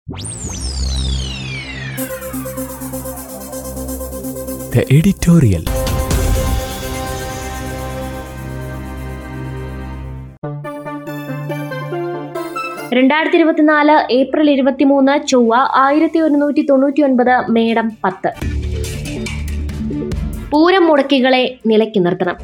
The editorial. രണ്ടായിരത്തി ഇരുപത്തിനാല് April ഇരുപത്തിമൂന്ന് ചൊവ്വ ആയിരത്തി ഒരുന്നൂറ്റി തൊണ്ണൂറ്റി ഒൻപത് മേടം പത്ത് പൂരം മുടക്കികളെ നിലയ്ക്ക് നിർത്തണം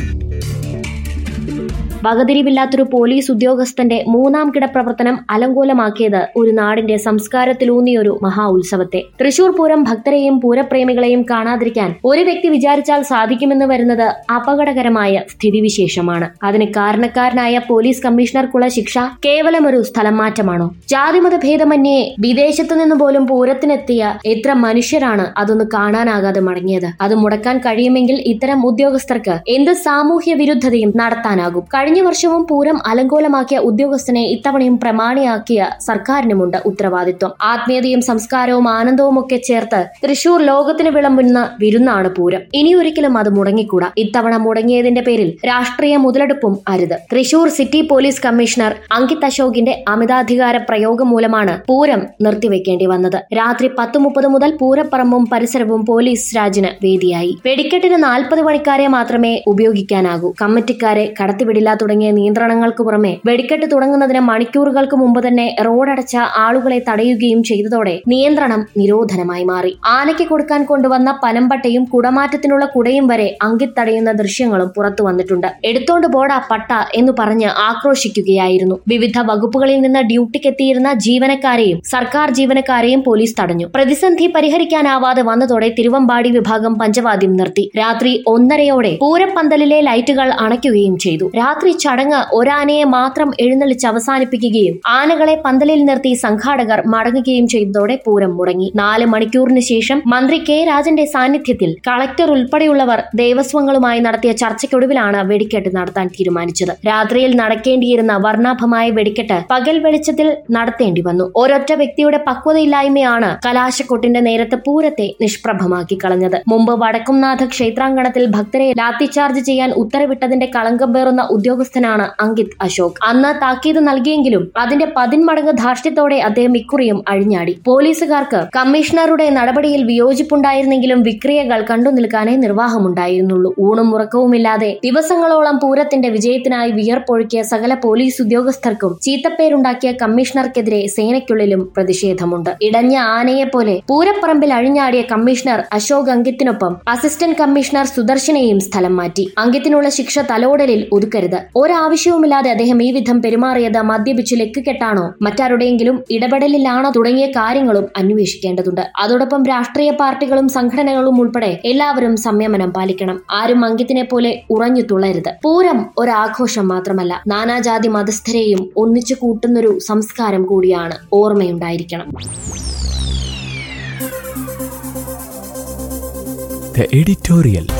വകതിരിവില്ലാത്തൊരു പോലീസ് ഉദ്യോഗസ്ഥന്റെ മൂന്നാം കിട പ്രവർത്തനം അലങ്കോലമാക്കിയത് ഒരു നാടിന്റെ സംസ്കാരത്തിലൂന്നിയൊരു മഹാ ഉത്സവത്തെ തൃശൂർ പൂരം ഭക്തരെയും പൂരപ്രേമികളെയും കാണാതിരിക്കാൻ ഒരു വ്യക്തി വിചാരിച്ചാൽ സാധിക്കുമെന്ന് വരുന്നത് അപകടകരമായ സ്ഥിതിവിശേഷമാണ് അതിന് കാരണക്കാരനായ പോലീസ് കമ്മീഷണർക്കുള്ള ശിക്ഷ കേവലം ഒരു സ്ഥലം മാറ്റമാണോ ജാതിമത ഭേദമന്യേ വിദേശത്തു നിന്ന് പോലും പൂരത്തിനെത്തിയ എത്ര മനുഷ്യരാണ് അതൊന്ന് കാണാനാകാതെ മടങ്ങിയത് അത് മുടക്കാൻ കഴിയുമെങ്കിൽ ഇത്തരം ഉദ്യോഗസ്ഥർക്ക് എന്ത് സാമൂഹ്യ വിരുദ്ധതയും നടത്താനാകും കഴിഞ്ഞ വർഷവും പൂരം അലങ്കോലമാക്കിയ ഉദ്യോഗസ്ഥനെ ഇത്തവണയും പ്രമാണിയാക്കിയ സർക്കാരിനുമുണ്ട് ഉത്തരവാദിത്വം ആത്മീയതയും സംസ്കാരവും ആനന്ദവും ഒക്കെ ചേർത്ത് തൃശൂർ ലോകത്തിന് വിളമ്പുന്ന വിരുന്നാണ് പൂരം ഇനിയൊരിക്കലും അത് മുടങ്ങിക്കൂടാ ഇത്തവണ മുടങ്ങിയതിന്റെ പേരിൽ രാഷ്ട്രീയ മുതലെടുപ്പും അരുത് Thrissur city police commissioner Ankit അശോകിന്റെ അമിതാധികാര പ്രയോഗം മൂലമാണ് പൂരം നിർത്തിവെക്കേണ്ടി വന്നത് രാത്രി പത്ത് മുപ്പത് മുതൽ പൂരപ്പറമ്പും പരിസരവും പോലീസ് രാജിന് വേദിയായി വെടിക്കെട്ടിന് നാൽപ്പത് പണിക്കാരെ മാത്രമേ ഉപയോഗിക്കാനാകൂ കമ്മിറ്റിക്കാരെ കടത്തിവിടില്ല തുടങ്ങിയ നിയന്ത്രണങ്ങൾക്ക് പുറമെ വെടിക്കെട്ട് തുടങ്ങുന്നതിന് മണിക്കൂറുകൾക്ക് മുമ്പ് തന്നെ റോഡടച്ച ആളുകളെ തടയുകയും ചെയ്തതോടെ നിയന്ത്രണം നിരോധനമായി മാറി ആനയ്ക്ക് കൊടുക്കാൻ കൊണ്ടുവന്ന പനമ്പട്ടയും കുടമാറ്റത്തിനുള്ള കുടയും വരെ അങ്കിത് തടയുന്ന ദൃശ്യങ്ങളും പുറത്തു വന്നിട്ടുണ്ട് എടുത്തോണ്ട് പോടാ പട്ട എന്ന് പറഞ്ഞ് ആക്രോശിക്കുകയായിരുന്നു വിവിധ വകുപ്പുകളിൽ നിന്ന് ഡ്യൂട്ടിക്കെത്തിയിരുന്ന ജീവനക്കാരെയും സർക്കാർ ജീവനക്കാരെയും പോലീസ് തടഞ്ഞു പ്രതിസന്ധി പരിഹരിക്കാനാവാതെ വന്നതോടെ തിരുവമ്പാടി വിഭാഗം പഞ്ചവാദ്യം നിർത്തി രാത്രി ഒന്നരയോടെ പൂരപ്പന്തലിലെ ലൈറ്റുകൾ അണയ്ക്കുകയും ചെയ്തു രാത്രി ചടങ്ങ് ഒരാനയെ മാത്രം എഴുന്നള്ളിച്ച് അവസാനിപ്പിക്കുകയും ആനകളെ പന്തലിൽ നിർത്തി സംഘാടകർ മടങ്ങുകയും ചെയ്തതോടെ പൂരം മുടങ്ങി നാല് മണിക്കൂറിന് ശേഷം മന്ത്രി കെ രാജന്റെ സാന്നിധ്യത്തിൽ കളക്ടർ ഉൾപ്പെടെയുള്ളവർ ദേവസ്വങ്ങളുമായി നടത്തിയ ചർച്ചയ്ക്കൊടുവിലാണ് വെടിക്കെട്ട് നടത്താൻ തീരുമാനിച്ചത് രാത്രിയിൽ നടക്കേണ്ടിയിരുന്ന വർണ്ണാഭമായ വെടിക്കെട്ട് പകൽ വെളിച്ചത്തിൽ നടത്തേണ്ടി വന്നു ഒരൊറ്റ വ്യക്തിയുടെ പക്വതയില്ലായ്മയാണ് കലാശക്കൊട്ടിന്റെ നേരത്തെ പൂരത്തെ നിഷ്പ്രഭമാക്കി കളഞ്ഞത് മുമ്പ് വടക്കുംനാഥ ക്ഷേത്രാങ്കണത്തിൽ ഭക്തരെ ലാത്തിചാർജ് ചെയ്യാൻ ഉത്തരവിട്ടതിന്റെ കളങ്കം പേറുന്ന ഉദ്യോഗസ്ഥനാണ് അങ്കിത് അശോക് അന്ന് താക്കീത് നൽകിയെങ്കിലും അതിന്റെ പതിന്മടങ്ങ് ധാർഷ്ട്യത്തോടെ അദ്ദേഹം ഇക്കുറിയും അഴിഞ്ഞാടി പോലീസുകാർക്ക് കമ്മീഷണറുടെ നടപടിയിൽ വിയോജിപ്പുണ്ടായിരുന്നെങ്കിലും വിക്രിയകൾ കണ്ടു നിൽക്കാനേ നിർവാഹമുണ്ടായിരുന്നുള്ളൂ ഊണും ഉറക്കവുമില്ലാതെ ദിവസങ്ങളോളം പൂരത്തിന്റെ വിജയത്തിനായി വിയർപ്പൊഴുക്കിയ സകല പോലീസ് ഉദ്യോഗസ്ഥർക്കും ചീത്തപ്പേരുണ്ടാക്കിയ കമ്മീഷണർക്കെതിരെ സേനയ്ക്കുള്ളിലും പ്രതിഷേധമുണ്ട് ഇടഞ്ഞ ആനയെ പോലെ പൂരപ്പറമ്പിൽ അഴിഞ്ഞാടിയ കമ്മീഷണർ അശോക് അങ്കിത്തിനൊപ്പം അസിസ്റ്റന്റ് കമ്മീഷണർ സുദർശനെയും സ്ഥലം മാറ്റി അങ്കിത്തിനുള്ള ശിക്ഷ തലോടലിൽ ഒതുക്കരുത് ഒരാവശ്യവുമില്ലാതെ അദ്ദേഹം ഈ വിധം പെരുമാറിയത് മദ്യപിച്ച് ലെക്കുകെട്ടാണോ മറ്റാരുടെയെങ്കിലും ഇടപെടലിലാണോ തുടങ്ങിയ കാര്യങ്ങളും അന്വേഷിക്കേണ്ടതുണ്ട് അതോടൊപ്പം രാഷ്ട്രീയ പാർട്ടികളും സംഘടനകളും ഉൾപ്പെടെ എല്ലാവരും സംയമനം പാലിക്കണം ആരും അങ്കിത്തിനെ പോലെ ഉറഞ്ഞു തുള്ളരുത് പൂരം ഒരാഘോഷം മാത്രമല്ല നാനാജാതി മതസ്ഥരെയും ഒന്നിച്ചു കൂട്ടുന്നൊരു സംസ്കാരം കൂടിയാണ് ഓർമ്മയുണ്ടായിരിക്കണം The editorial.